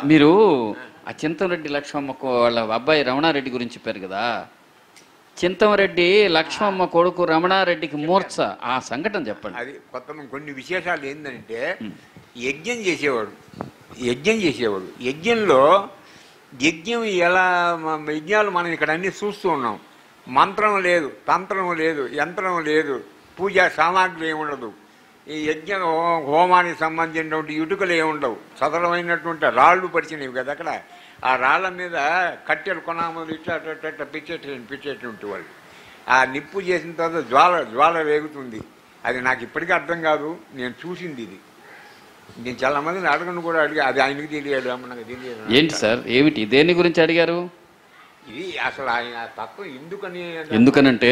మీరు ఆ చింతంరెడ్డి లక్ష్మమ్మకు వాళ్ళ అబ్బాయి రమణారెడ్డి గురించి చెప్పారు కదా చింతంరెడ్డి లక్ష్మమ్మ కొడుకు రమణారెడ్డికి మూర్ఛ ఆ సంఘటన చెప్పండి అది కొత్త కొన్ని విశేషాలు ఏంటంటే యజ్ఞం చేసేవాడు యజ్ఞం చేసేవాడు యజ్ఞంలో యజ్ఞం ఎలా మ- యజ్ఞాలు మనం ఇక్కడ అన్ని చూస్తూ ఉన్నాం మంత్రం లేదు తంత్రం లేదు యంత్రం లేదు పూజా సామాగ్రి ఏమి ఉండదు ఈ యజ్ఞ హో- హోమానికి సంబంధించినటువంటి ఇటుకలు ఏమి ఉండవు సదరమైనటువంటి రాళ్ళు పరిచినవి కదా అక్కడ ఆ రాళ్ళ మీద కట్టెలు కొనామలు ఇట్లా అట్లా అట్లా అట్లా పిచ్చేటి పిచ్చేటువంటి వాళ్ళు ఆ నిప్పు చేసిన తర్వాత జ్వాల జ్వాల వేగుతుంది అది నాకు ఇప్పటికీ అర్థం కాదు నేను చూసింది ఇది నేను చాలా మందిని అడగను కూడా అడిగి అది ఆయనకి తెలియదు అమ్మ నాకు తెలియదు ఏంటి సార్ ఏమిటి దేని గురించి అడిగారు ఇది అసలు ఆయన తత్వం ఎందుకని ఎందుకనంటే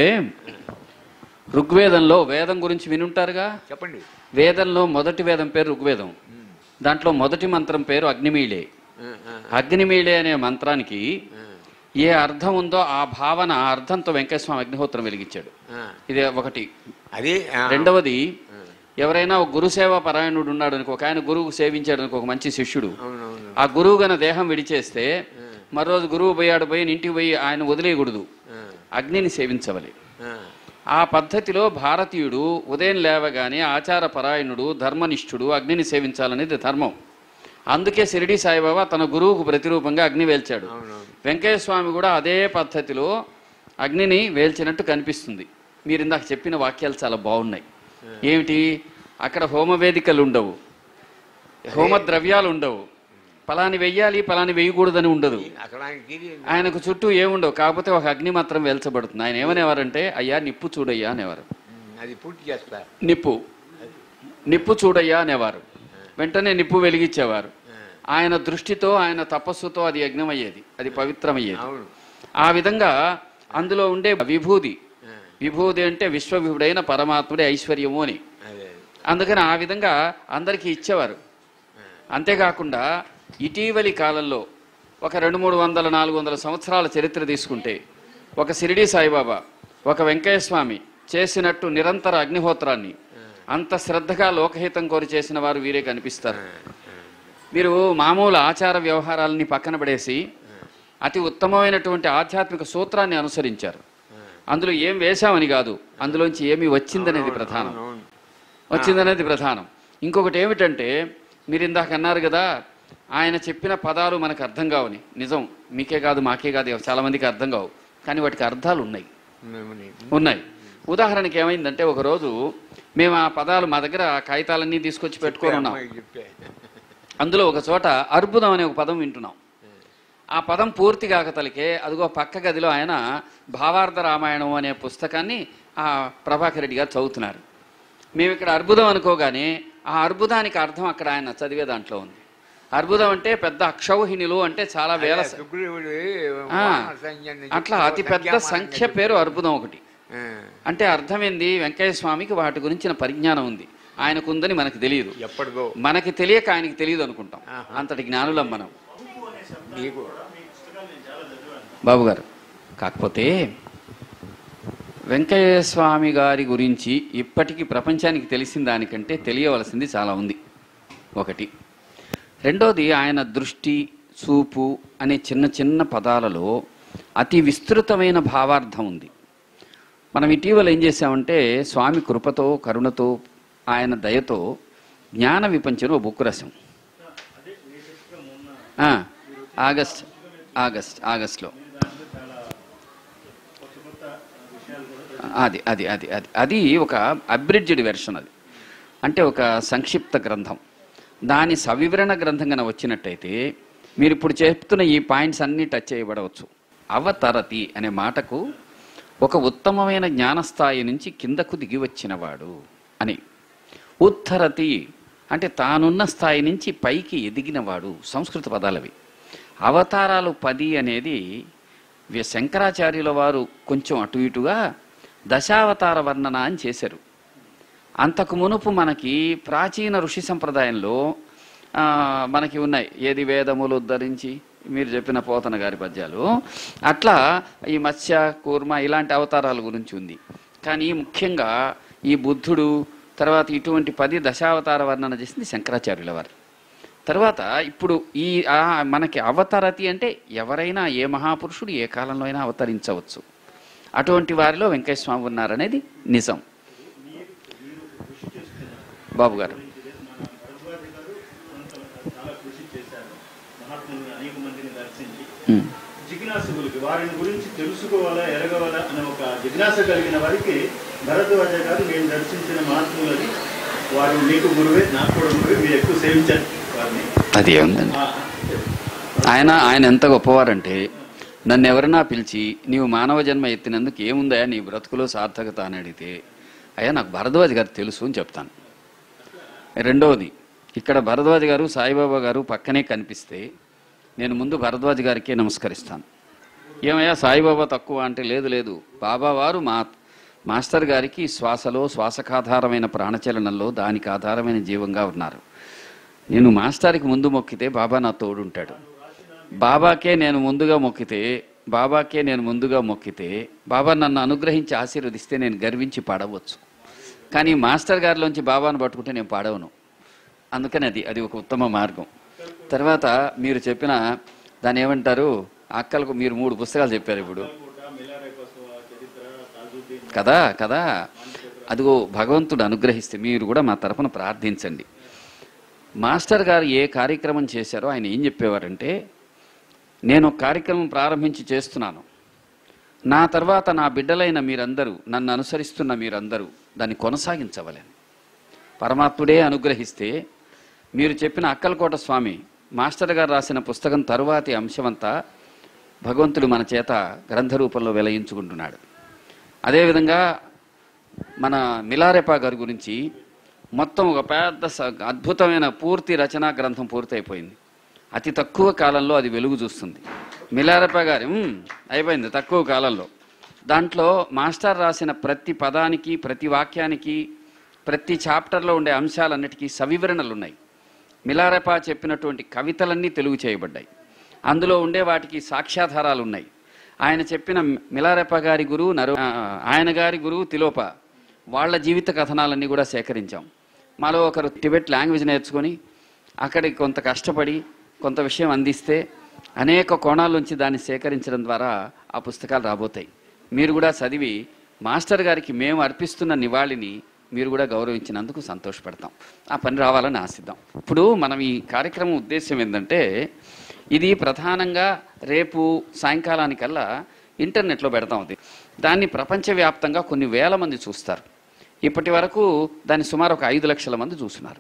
ఋగ్వేదంలో వేదం గురించి వినుంటారుగా చెప్పండి వేదంలో మొదటి వేదం పేరు ఋగ్వేదం ఉమ్, దాంట్లో మొదటి మంత్రం పేరు అగ్నిమీళే ఆ, ఆ, అగ్నిమీళే అనే మంత్రానికి ఆ, ఏ అర్థం ఉందో ఆ భావన ఆ అర్థంతో వెంకటస్వామి అగ్నిహోత్రం వెలిగించాడు ఆ. ఇది ఒకటి అది ఆ, రెండవది ఆ, ఎవరైనా ఒక గురుసేవ పరాయణుడు ఉన్నాడు అనుకో ఒక ఆయన గురువు సేవించాడు అనుకో ఒక మంచి శిష్యుడు అవునవును ఆ గురువు గన దేహం విడిచేస్తే మరో రోజు గురువు పోయాడు పోయి ఇంటికి పోయి ఆయన వదిలేయకూడదు ఆ, అగ్నిని సేవించవలి ఆ, ఆ పద్ధతిలో భారతీయుడు ఉదయం లేవగానే ఆచార పరాయణుడు ధర్మనిష్ఠుడు అగ్నిని సేవించాలనేది ధర్మం అందుకే షిరిడి సాయిబాబా తన గురువుకు ప్రతిరూపంగా అగ్ని వేల్చాడు అవునవును వెంకయ్య స్వామి కూడా అదే పద్ధతిలో అగ్నిని వేల్చినట్టు కనిపిస్తుంది మీరు ఇందాక చెప్పిన వాక్యాలు చాలా బాగున్నాయి ఏమిటి అక్కడ హోమవేదికలు ఉండవు హోమ ద్రవ్యాలు ఉండవు పలాని వెయ్యాలి పలాని వేయకూడదని ఉండదు అసలు ఆయన తెలియదు ఆయనకు చుట్టూ ఏముండవు కాకపోతే ఒక అగ్ని మాత్రం వేల్చబడుతుంది ఆయన ఏమనేవారంటే అయ్యా నిప్పు చూడయ్యా అనేవారు ఉమ్, అది పూర్తి చేస్తా నిప్పు నిప్పు చూడయ్యా అనేవారు వెంటనే నిప్పు వెలిగించేవారు ఆ, ఆయన దృష్టితో ఆయన తపస్సుతో అది యజ్ఞం అయ్యేది అది పవిత్రమయ్యేది అవును ఆ విధంగా అందులో ఉండే విభూది ఆ, విభూది అంటే విశ్వవిభుడైన పరమాత్ముడే ఐశ్వర్యము అని అదే అందుకని ఆ విధంగా అందరికీ ఇచ్చేవారు అంతేకాకుండా ఇటీవలి కాలంలో ఒక రెండు మూడు వందల నాలుగు వందల సంవత్సరాల చరిత్ర తీసుకుంటే ఒక షిరిడి సాయిబాబా ఒక వెంకయ్య స్వామి చేసినట్టు నిరంతర అగ్నిహోత్రాన్ని అంత శ్రద్ధగా లోకహితం కోరి చేసిన వారు వీరే కనిపిస్తారు మీరు మామూలు ఆచార వ్యవహారాలని పక్కన పడేసి అతి ఉత్తమమైనటువంటి ఆధ్యాత్మిక సూత్రాన్ని అనుసరించారు అందులో ఏం వేశామని కాదు అందులోంచి ఏమి వచ్చిందనేది ప్రధానం అవును వచ్చిందనేది ప్రధానం ఇంకొకటి ఏమిటంటే మీరు ఇందాక అన్నారు కదా ఆయన చెప్పిన పదాలు మనకు అర్థం కావని నిజం మీకే కాదు మాకే కాదు చాలా మందికి అర్థం కావు కానీ వాటికి అర్థాలు ఉన్నాయి మిమ్మల్ని ఉన్నాయి ఉదాహరణకి ఏమైందంటే ఒకరోజు మేము ఆ పదాలు మా దగ్గర ఆ కాగితాలన్నీ తీసుకొచ్చి పెట్టుకొని ఉన్నాం అమ్మాయికి చెప్పే అందులో ఒక చోట అర్బుదం అనే ఒక పదం వింటున్నాం ఆ పదం పూర్తి కాకతలికే అదిగో పక్క గదిలో ఆయన భావార్థ రామాయణం అనే పుస్తకాన్ని ఆ ప్రభాకర్ రెడ్డి గారు చదువుతున్నారు మేము ఇక్కడ అర్బుదం అనుకోగానే ఆ అర్బుదానికి అర్థం అక్కడ ఆయన చదివే దాంట్లో ఉంది అర్బుదం అంటే పెద్ద అక్షౌహిణులు అంటే చాలా వేల స- సుగ్రీవుడు ఆ, వానర సైన్యాన్ని అట్లా అతి పెద్ద సంఖ్యామానంగా సంఖ్య పేరు అర్బుదం ఒకటి ఆ, అంటే అర్థం ఏంది వెంకయ్య స్వామికి వాటి గురించిన పరిజ్ఞానం ఉంది ఆయనకుందని మనకు తెలియదు ఎప్పటిదో మనకి తెలియక ఆయనకి తెలియదు అనుకుంటాం ఆహా. అంతటి జ్ఞానులం మనం నీకు బాబు గారు కాకపోతే వెంకయ్య స్వామి గారి గురించి ఇప్పటికీ ప్రపంచానికి తెలిసిన దానికంటే తెలియవలసింది చాలా ఉంది ఒకటి రెండోది ఆయన దృష్టి చూపు అనే చిన్న చిన్న పదాలలో అతి విస్తృతమైన భావార్థం ఉంది మనం ఇటీవల ఏం చేసామంటే స్వామి కృపతో కరుణతో ఆయన దయతో జ్ఞాన విపంచను ఓ బుక్ రాసాం ఆ, ఆగస్ట్ ఆగస్ట్ ఆగస్ట్లో అది అది అది అది అది ఒక అబ్రిడ్జ్డ్ వెర్షన్ అది అంటే ఒక సంక్షిప్త గ్రంథం దాని సవివరణ గ్రంథంగా వచ్చినట్టయితే మీరు ఇప్పుడు చెప్తున్న ఈ పాయింట్స్ అన్నీ టచ్ చేయబడవచ్చు అవతరతి అనే మాటకు ఒక ఉత్తమమైన జ్ఞానస్థాయి నుంచి కిందకు దిగి వచ్చినవాడు అని ఉత్తరతి అంటే తానున్న స్థాయి నుంచి పైకి ఎదిగినవాడు సంస్కృత పదాలవి అవతారాలు పది అనేది వి- శంకరాచార్యుల వారు కొంచెం అటు ఇటుగా దశావతార వర్ణన అని చేశారు అంతకు మునుపు మనకి ప్రాచీన ఋషి సంప్రదాయంలో ఆ, మనకి ఉన్నాయి ఏది వేదములు ఉద్ధరించి మీరు చెప్పిన పోతన గారి పద్యాలు అట్లా ఈ మత్స్య కూర్మ ఇలాంటి అవతారాల గురించి ఉంది కానీ ముఖ్యంగా ఈ బుద్ధుడు తర్వాత ఇటువంటి పది దశావతార వర్ణన చేసింది శంకరాచార్యుల వారు తర్వాత ఇప్పుడు ఈ ఆ మనకి అవతరతి అంటే ఎవరైనా ఏ మహాపురుషుడు ఏ కాలంలో అయినా అవతరించవచ్చు అటువంటి వారిలో వెంకయ్య స్వామి ఉన్నారనేది నిజం బాబు గారు భరద్వాజ గారు కొంత చాలా కృషి చేశారు మహాత్ములు అనేక మందిని దర్శించి ఉమ్. జిజ్ఞాసుకులకి వారిని గురించి తెలుసుకోవాలా ఎరగవాలా అనే ఒక జిజ్ఞాస కలిగిన వారికి భరద్వాజ గారు నేను దర్శించిన మహాత్ములని వారు మీకు గురువే నాకు కూడా గురువే మీరు ఎక్కువ సేవించారు వారిని అది ఏముందండి ఆ, ఆయన ఆయన ఎంత గొప్పవారంటే నన్ను ఎవరైనా పిలిచి నీవు మానవ జన్మ ఎత్తినందుకు ఏముందా నీ బ్రతుకులో సార్థకత అని అడిగితే అయ్యా నాకు భరద్వాజ్ గారు తెలుసు అని చెప్తాను రెండవది ఇక్కడ భరద్వాజ్ గారు సాయిబాబా గారు పక్కనే కనిపిస్తే నేను ముందు భరద్వాజ్ గారికే నమస్కరిస్తాను ఏమయ్యా సాయిబాబా తక్కువ అంటే లేదు లేదు బాబా వారు మా మాస్టర్ గారికి శ్వాసలో శ్వాసకాధారమైన ప్రాణచలనంలో దానికి ఆధారమైన జీవంగా ఉన్నారు నేను మాస్టర్కి ముందు మొక్కితే బాబా నా తోడుంటాడు బాబాకే నేను ముందుగా మొక్కితే బాబాకే నేను ముందుగా మొక్కితే బాబా నన్ను అనుగ్రహించి ఆశీర్వదిస్తే నేను గర్వించి పాడవచ్చు కానీ మాస్టర్ గారిలోంచి బాబాను పట్టుకుంటే నేను పాడవను అందుకని అది అది ఒక ఉత్తమ మార్గం తర్వాత మీరు చెప్పిన దాన్ని ఏమంటారు అక్కలకు మీరు మూడు పుస్తకాలు చెప్పారు ఇప్పుడు కదా కదా అదిగో భగవంతుడు అనుగ్రహిస్తే మీరు కూడా మా తరపున ప్రార్థించండి మాస్టర్ గారు ఏ కార్యక్రమం చేశారో ఆయన ఏం చెప్పేవారంటే నేను ఒక కార్యక్రమం ప్రారంభించి చేస్తున్నాను నా తర్వాత నా బిడ్డలైన మీరందరూ నన్ను అనుసరిస్తున్న మీరందరూ దాన్ని కొనసాగించవలని పరమాత్ముడే అనుగ్రహిస్తే మీరు చెప్పిన అక్కలకోట స్వామి మాస్టర్ గారు రాసిన పుస్తకం తరువాతి అంశమంతా భగవంతుడు మన చేత గ్రంథ రూపంలో వెలయించుకుంటున్నాడు అదేవిధంగా మన మిలారెపా గారి గురించి మొత్తం ఒక పెద్ద స- అద్భుతమైన పూర్తి రచనా గ్రంథం పూర్తయిపోయింది అతి తక్కువ కాలంలో అది వెలుగు చూస్తుంది మిలారెపా గారి "ఉమ్, అయిపోయింది తక్కువ కాలంలో దాంట్లో మాస్టర్ రాసిన ప్రతి పదానికి ప్రతి వాక్యానికి ప్రతి చాప్టర్లో ఉండే అంశాలన్నిటికీ సవివరణలు ఉన్నాయి మిలారెపా చెప్పినటువంటి కవితలన్నీ తెలుగు చేయబడ్డాయి అందులో ఉండే వాటికి సాక్ష్యాధారాలు ఉన్నాయి ఆయన చెప్పిన మిలారెప గారి గురువు నరు ఆ, ఆయన గారి గురువు తిలోప వాళ్ళ జీవిత కథనాలన్నీ కూడా సేకరించాం మాలో ఒకరు టిబెట్ లాంగ్వేజ్ నేర్చుకొని అక్కడికి కొంత కష్టపడి కొంత విషయం అందిస్తే అనేక కోణాల నుంచి దాన్ని సేకరించడం ద్వారా ఆ పుస్తకాలు రాబోతాయి మీరు కూడా చదివి మాస్టర్ గారికి మేము అర్పిస్తున్న నివాళిని మీరు కూడా గౌరవించినందుకు సంతోషపడతాం ఆ పని రావాలని ఆశిద్దాం ఇప్పుడు మనం ఈ కార్యక్రమం ఉద్దేశం ఏంటంటే ఇది ప్రధానంగా రేపు సాయంకాలానికల్లా ఇంటర్నెట్లో పెడతాం అది దాన్ని ప్రపంచవ్యాప్తంగా కొన్ని వేల మంది చూస్తారు ఇప్పటి వరకు దాన్ని సుమారు ఒక ఐదు లక్షల మంది చూస్తున్నారు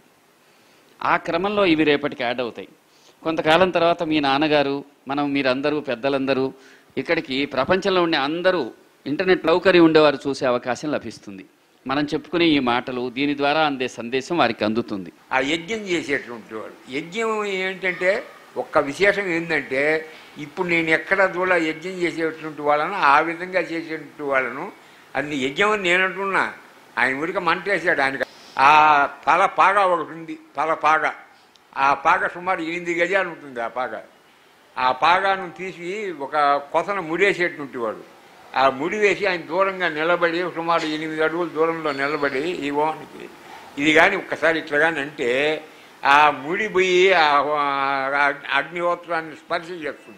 ఆ క్రమంలో ఇవి రేపటికి యాడ్ అవుతాయి కొంతకాలం తర్వాత మీ నాన్నగారు మనం మీరందరూ పెద్దలందరూ ఇక్కడికి ప్రపంచంలో ఉండే అందరూ ఇంటర్నెట్ సౌకర్యం ఉండేవారు చూసే అవకాశం లభిస్తుంది మనం చెప్పుకునే ఈ మాటలు దీని ద్వారా అందే సందేశం వారికి అందుతుంది ఆ యజ్ఞం చేసేటువంటి వాడు యజ్ఞం ఏంటంటే ఒక్క విశేషం ఏంటంటే ఇప్పుడు నేను ఎక్కడ దూడ యజ్ఞం చేసేటువంటి వాళ్ళను ఆ విధంగా చేసేటువంటి వాళ్ళను అది యజ్ఞం అని నేను అంటున్నా ఆయన ఊరిక మంట వేసాడు ఆయనకి ఆ తల పాగా ఒకటి ఉంది తల పాగా ఆ పాగ సుమారు ఎనిమిది గజాలు ఉంటుంది ఆ పాగ ఆ పాగాను తీసి ఒక కొసన ముడేసేటువంటి వాడు ఆ ముడి వేసి ఆయన దూరంగా నిలబడి సుమారు ఎనిమిది అడుగుల దూరంలో నిలబడి ఈ ఓనికి ఇది కానీ ఒక్కసారి ఇట్లా కానీ అంటే ఆ ముడి పోయి ఆ ఆ అగ్నిహోత్రాన్ని స్పర్శ చేస్తుంది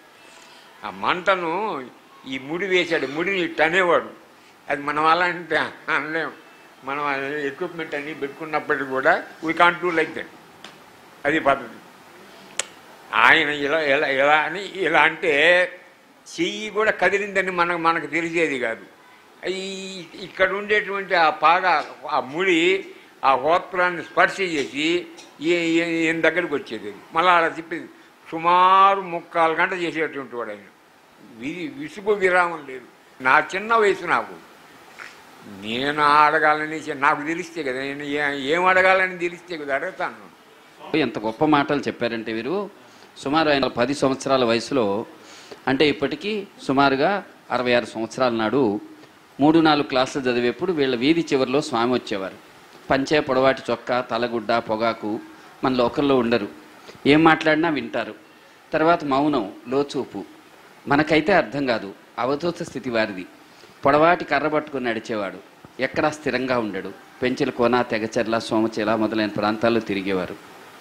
ఆ మంటను ఈ ముడి వేశాడు ముడిని ఇట్టు అనేవాడు అది మనం అలా అంటే అనలేం మనం ఎక్విప్మెంట్ అన్ని పెట్టుకున్నప్పటికీ కూడా we can't do like that అది పద్ధతి ఆయన ఇలా ఇలా ఇలా అని ఇలా అంటే చెయ్యి కూడా కదిలిందని మనకు మనకు తెలిసేది కాదు ఈ ఇక్కడ ఉండేటువంటి ఆ పాగ ఆ ముడి ఆ హోత్రాన్ని స్పర్శ చేసి ఈ- ఈ- ఈయన దగ్గరికి వచ్చేది మళ్ళీ అలా చెప్పి సుమారు ముక్కాలు గంట చేసేటువంటి వాడు ఆయన వి విసుగు విరామం లేదు నా చిన్న వయసు నాకు నేను అడగాలని చె- నాకు తెలిస్తే కదా నేను ఏ- ఏం అడగాలని తెలిస్తే కదా అడుగుతాను ఎంత గొప్ప మాటలు చెప్పారంటే వీరు సుమారు ఆయన పది సంవత్సరాల వయసులో అంటే ఇప్పటికీ సుమారుగా అరవై ఆరు సంవత్సరాల నాడు మూడు నాలుగు క్లాసులు చదివేప్పుడు వీళ్ళ వీధి చివరిలో స్వామి వచ్చేవారు పంచే పొడవాటి చొక్కా తలగుడ్డ పొగాకు మనలో ఒకరిలో ఉండరు ఏం మాట్లాడినా వింటారు తర్వాత మౌనం లోచూపు మనకైతే అర్థం కాదు అవధూత స్థితి వారిది పొడవాటి కర్ర పట్టుకుని నడిచేవాడు ఎక్కడా స్థిరంగా ఉండడు పెంచెల కోన తెగచెర్ల సోమచెల మొదలైన ప్రాంతాల్లో తిరిగేవారు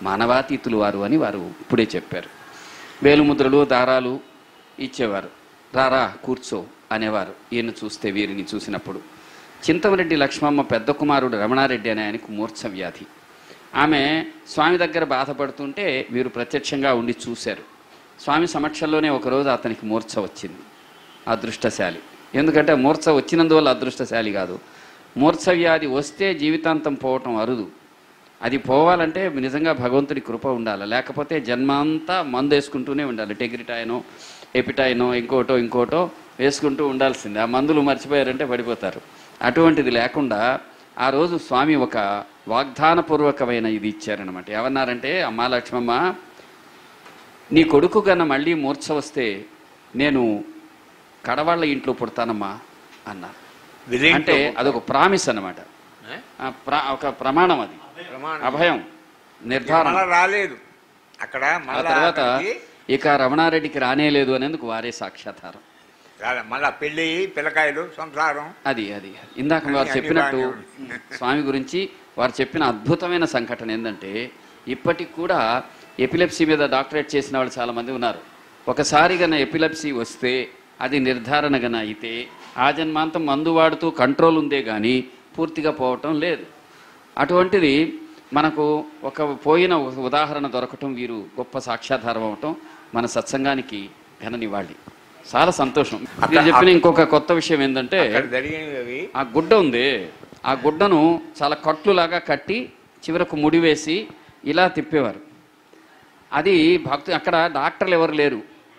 మానవాతీతులు వారు అని వారు ఇప్పుడే చెప్పారు వేలుముద్రలు దారాలు ఇచ్చేవారు రారా కూర్చో అనేవారు ఈయన చూస్తే వీరిని చూసినప్పుడు చింతమరెడ్డి లక్ష్మమ్మ పెద్ద కుమారుడు రమణారెడ్డి అనే ఆయనకు మూర్ఛ వ్యాధి ఆమె స్వామి దగ్గర బాధపడుతుంటే వీరు ప్రత్యక్షంగా ఉండి చూశారు స్వామి సమక్షంలోనే ఒకరోజు అతనికి మూర్ఛ వచ్చింది అదృష్టశాలి ఎందుకంటే మూర్ఛ వచ్చినందువల్ల అదృష్టశాలి కాదు మూర్ఛ వ్యాధి వస్తే జీవితాంతం పోవటం అరుదు అది పోవాలంటే నిజంగా భగవంతుడి కృప ఉండాలి లేకపోతే జన్మాంతా మందు వేసుకుంటూనే ఉండాలి టెగ్రిటాయినో ఎపిటాయినో ఇంకోటో ఇంకోటో వేసుకుంటూ ఉండాల్సిందే ఆ మందులు మర్చిపోయారంటే పడిపోతారు అటువంటిది లేకుండా ఆ రోజు స్వామి ఒక వాగ్దానపూర్వకమైన ఇది ఇచ్చారనమాట ఏమన్నారంటే అమ్మా లక్ష్మమ్మ నీ కొడుకు కన్నా మళ్ళీ మూర్ఛ వస్తే నేను కడవాళ్ళ ఇంట్లో పుడతానమ్మా అన్నారు విధేయుడితో అంటే అదొక ప్రామిస్ అన్నమాట ఏ? ఆ ప్ర- ఒక ప్రమాణం అది ప్రమాణం. అభయం నిర్ధారణ మళ్ళా రాలేదు అక్కడ ఆ మళ్ళా తర్వాత అక్కడికి ఇక రమణారెడ్డికి రానేలేదు అనేందుకు వారే సాక్షాత్కారం రాలే. మళ్ళా పెళ్ళి పిల్లకాయలు సంసారం అది అది ఇందాక వారు అన్ని చెప్పినట్టు బాగానే స్వామి గురించి వారు చెప్పిన అద్భుతమైన సంఘటన ఏంటంటే ఇప్పటికి కూడా ఎపిలెప్సీ మీద డాక్టరేట్ చేసిన వాళ్ళు చాలా మంది ఉన్నారు ఒకసారి గన ఎపిలెప్సీ వస్తే అది నిర్ధారణ గన అయితే ఆ జన్మాంతం మందు వాడుతూ కంట్రోల్ ఉందే కానీ పూర్తిగా పోవటం లేదు అటువంటిది మనకు ఒక పోయిన ఒక ఉదాహరణ దొరకటం వీరు గొప్ప సాక్ష్యాధారం అవటం మన సత్సంగానికి ఘన నివాళి చాలా సంతోషం మీరు చెప్పిన ఇంకొక కొత్త విషయం ఏంటంటే అక్కడ జరిగినవి అవి ఆ గుడ్డ ఉంది ఆ గుడ్డను చాలా కట్లులాగా కట్టి చివరకు ముడివేసి ఇలా తిప్పేవారు అది భక్తు అక్కడ డాక్టర్లు ఎవరు లేరు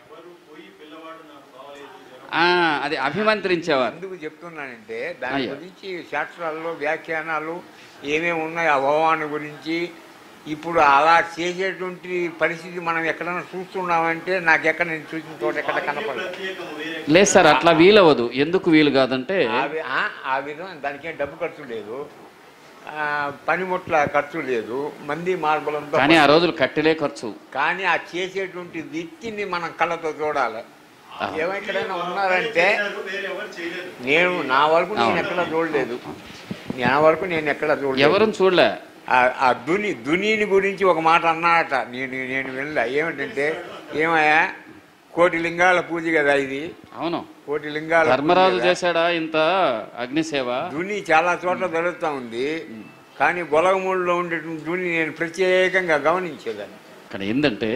ఆ, అది అభిమంత్రించేవారు ఎందుకు చెప్తున్నానంటే దాని అయ్యో. గురించి శాస్త్రాల్లో వ్యాఖ్యానాలు ఏమేమి ఉన్నాయి ఆ భగవాను గురించి ఇప్పుడు అలా చేసేటువంటి పరిస్థితి మనం ఎక్కడైనా చూస్తున్నామంటే నాకు ఎక్కడ నేను చూసిన చోట ఎక్కడ కనపడదు ప్రత్యేకము వేరే లేదు సార్ అట్లా వీలవదు ఎందుకు వీలు కాదంటే ఆ వి- ఆ- ఆ విధంగా దానికేం డబ్బు ఖర్చు లేదు ఆ, పనిముట్ల ఖర్చు లేదు మంది మార్బలంతో కానీ ఆ రోజులు కట్టెలే ఖర్చు కానీ ఆ చేసేటువంటి వ్యక్తిని మనం కళ్ళతో చూడాలి ఆ. ఏమైనా ఉన్నారంటే వేరే ఎవరు చేయలేదు నేను నా వరకు నేను అవును. ఎక్కడ చూడలేదు నా వరకు నేను ఎక్కడ చూడలేదు ఎవరు చూడలే ఆ- ఆ దుని దునిని గురించి ఒక మాట అన్నాడట నేను నేను వినలే ఏమిటంటే ఏమయ్యా కోటి లింగాల పూజ కదా ఇది అవును కోటి లింగాల పూజ ధర్మరాజు కదా. చేశాడా ఇంత అగ్నిసేవ దుని చాలా చోట్ల జరుగుతూ ఉంది కానీ గొలగమూడిలో ఉండేటువంటి దుని నేను ప్రత్యేకంగా గమనించేదాన్ని ఇక్కడ ఏంటంటే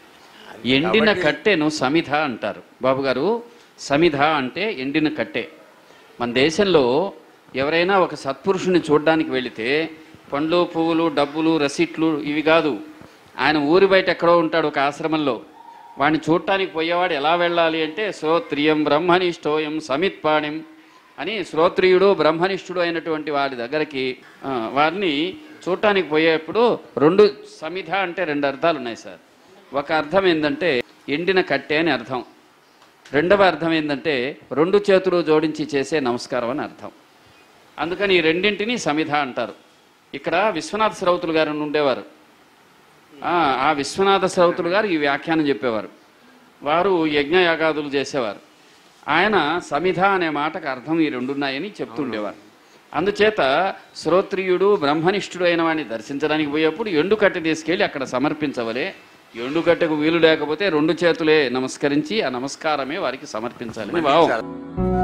ఎండిన కాబట్టి- కట్టెను సమిధ అంటారు బాబు గారు సమిధ అంటే ఎండిన కట్టె మన దేశంలో ఎవరైనా ఒక సత్పురుషుని చూడడానికి వెళితే పండ్లు పువ్వులు డబ్బులు రసీట్లు ఇవి కాదు ఆయన ఊరి బయట ఎక్కడో ఉంటాడు ఒక ఆశ్రమంలో వాడిని చూడటానికి పోయేవాడు ఎలా వెళ్ళాలి అంటే శ్రోత్రియం బ్రహ్మనిష్టోయం సమిత్పాణిం అని శ్రోత్రియుడు బ్రహ్మనిష్ఠుడు అయినటువంటి వాడి దగ్గరికి ఆ, వారిని చూడటానికి పోయేప్పుడు రెండు సమిధ అంటే రెండు అర్థాలు ఉన్నాయి సార్ ఒక అర్థం ఏంటంటే ఎండిన కట్టె అని అర్థం రెండవ అర్థం ఏంటంటే రెండు చేతులు జోడించి చేసే నమస్కారం అని అర్థం అందుకని ఈ రెండింటిని సమిధ అంటారు ఇక్కడ విశ్వనాథ శ్రౌతులు గారు అని ఉండేవారు ఆ, ఆ విశ్వనాథ శ్రౌతులు గారు ఈ వ్యాఖ్యానం చెప్పేవారు వారు యజ్ఞయాగాదులు చేసేవారు ఆయన సమిధ అనే మాటకు అర్థం ఈ రెండున్నాయని చెప్తుండేవారు అందుచేత శ్రోత్రియుడు బ్రహ్మనిష్ఠుడు అయిన వాడిని దర్శించడానికి పోయేప్పుడు ఎండుకట్టె తీసుకెళ్ళి అక్కడ సమర్పించవలే ఎండుకట్టెకు వీలు లేకపోతే రెండు చేతులే నమస్కరించి ఆ నమస్కారమే వారికి సమర్పించాలి భావం